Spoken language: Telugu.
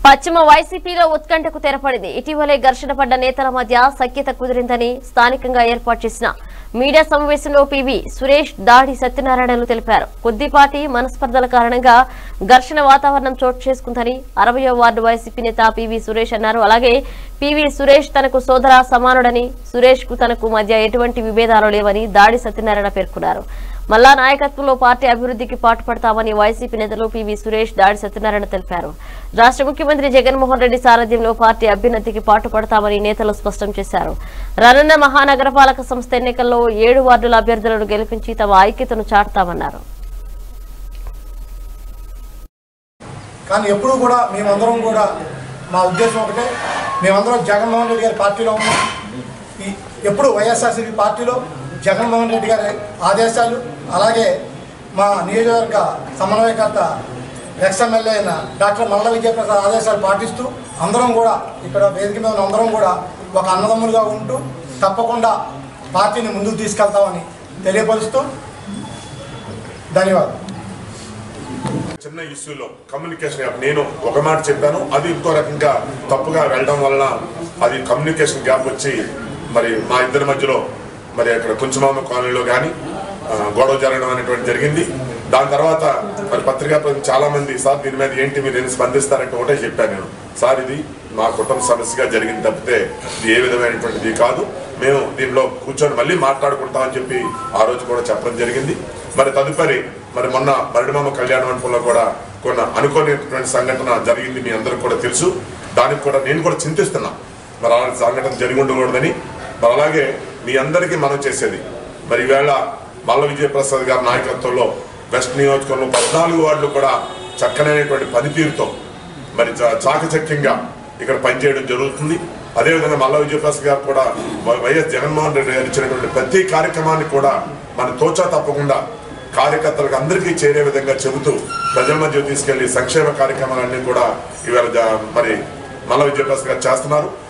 పశ్చిమ వైసీపీలో ఉత్కంఠకు తెరపడింది ఇటీవలే ఘర్షణ పడ్డ నేతల మధ్య సఖ్యత కుదిరిందని స్థానికంగా ఏర్పాటు చేసిన మీడియా సమావేశంలో పివి సురేష్ దాడి సత్యనారాయణలు తెలిపారు కొద్దిపాటి మనస్పర్ధల కారణంగా ఘర్షణ వాతావరణం చోటు చేసుకుందని అరవయో వార్డు వైసీపీ నేత పివి సురేష్ అన్నారు అలాగే పివి సురేష్ తనకు సోదర సమానుడని సురేష్ కు తనకు మధ్య ఎటువంటి విభేదాలు లేవని దాడి సత్యనారాయణ పేర్కొన్నారు మల్లా నాయకత్వంలో పార్టీ అభివృద్ధికి పాటుపడతామని వైసీపీ నేతలు పివి సురేష్ దాడి సత్యనారాయణ తెలిపారు రాష్ట్ర ముఖ్యమంత్రి జగన్మోహన్ రెడ్డి సారథ్యంలో పార్టీ అభ్యున్నతికి పాటుపడతామని నేతలు స్పష్టం చేశారు రానున్న మహానగరపాలక సంస్థ ఎన్నికల్లో ఏడు వార్డుల అభ్యర్థులను గెలిపించి తమ ఐక్యతను చాటుతామన్నారు కానీ ఎప్పుడు కూడా మేమందరం కూడా మా ఉద్దేశం ఒకటే మేమందరం జగన్మోహన్ రెడ్డి గారి పార్టీలో ఉన్నాం ఈ ఎప్పుడు వైఎస్ఆర్సీపీ పార్టీలో జగన్మోహన్ రెడ్డి గారి ఆదేశాలు అలాగే మా నియోజకవర్గ సమన్వయకర్త ఎక్స్ ఎమ్మెల్యే అయిన డాక్టర్ మల్ల విజయప్రసాద్ ఆదేశాలు పాటిస్తూ అందరం కూడా ఇక్కడ వేదిక మీద ఉన్న అందరం కూడా ఒక అన్నదమ్ములుగా ఉంటూ తప్పకుండా పార్టీని ముందుకు తీసుకెళ్తామని తెలియపరుస్తూ ధన్యవాదాలు చిన్న ఇష్యూలో కమ్యూనికేషన్ గ్యాప్ నేను ఒక మాట చెప్పాను అది ఇంకో రకంగా తప్పుగా వెళ్ళడం వలన అది కమ్యూనికేషన్ గ్యాప్ వచ్చి మరి మా ఇద్దరి మధ్యలో మరి అక్కడ కుంచమామ కాలనీలో కానీ గొడవ జరగడం అనేటువంటి జరిగింది దాని తర్వాత మరి పత్రికా ప్రతినిధులు చాలా మంది సార్ దీని మీద ఏంటి మీరు ఏం స్పందిస్తారంటే ఒకటే చెప్పాను నేను సార్ ఇది మా కుటుంబ సమస్యగా జరిగింది తప్పితే ఇది ఏ విధమైనటువంటిది కాదు మేము దీనిలో కూర్చొని మళ్ళీ మాట్లాడుకుంటామని చెప్పి ఆ రోజు కూడా చెప్పడం జరిగింది మరి తదుపరి మరి మొన్న మరిడిమామ కళ్యాణ మండపంలో కూడా కొన్ని అనుకోనిటువంటి సంఘటన జరిగింది మీ అందరికి కూడా తెలుసు దానికి కూడా నేను కూడా చింతిస్తున్నా మరి అలాంటి సంఘటన జరిగి ఉండకూడదని మరి అలాగే మీ అందరికీ మనం చేసేది మరి ఈవేళ మల్ల విజయప్రసాద్ గారి నాయకత్వంలో వెస్ట్ నియోజకవర్గంలో పద్నాలుగు వార్డులు కూడా చక్కనైనటువంటి పనితీరుతో మరి చా- చాకచక్యంగా ఇక్కడ పనిచేయడం జరుగుతుంది అదేవిధంగా మల్ల విజయప్రసాద్ గారు కూడా వై- వైఎస్ జగన్మోహన్ రెడ్డి గారు ఇచ్చినటువంటి ప్రతి కార్యక్రమాన్ని కూడా మన తోచా తప్పకుండా కార్యకర్తలకు అందరికీ చేరే విధంగా చెబుతూ ప్రజల మధ్య తీసుకెళ్లి సంక్షేమ కార్యక్రమాలన్నీ కూడా ఇవాళ జ- మరి మల్ల విజయప్రసాద్ గారు చేస్తున్నారు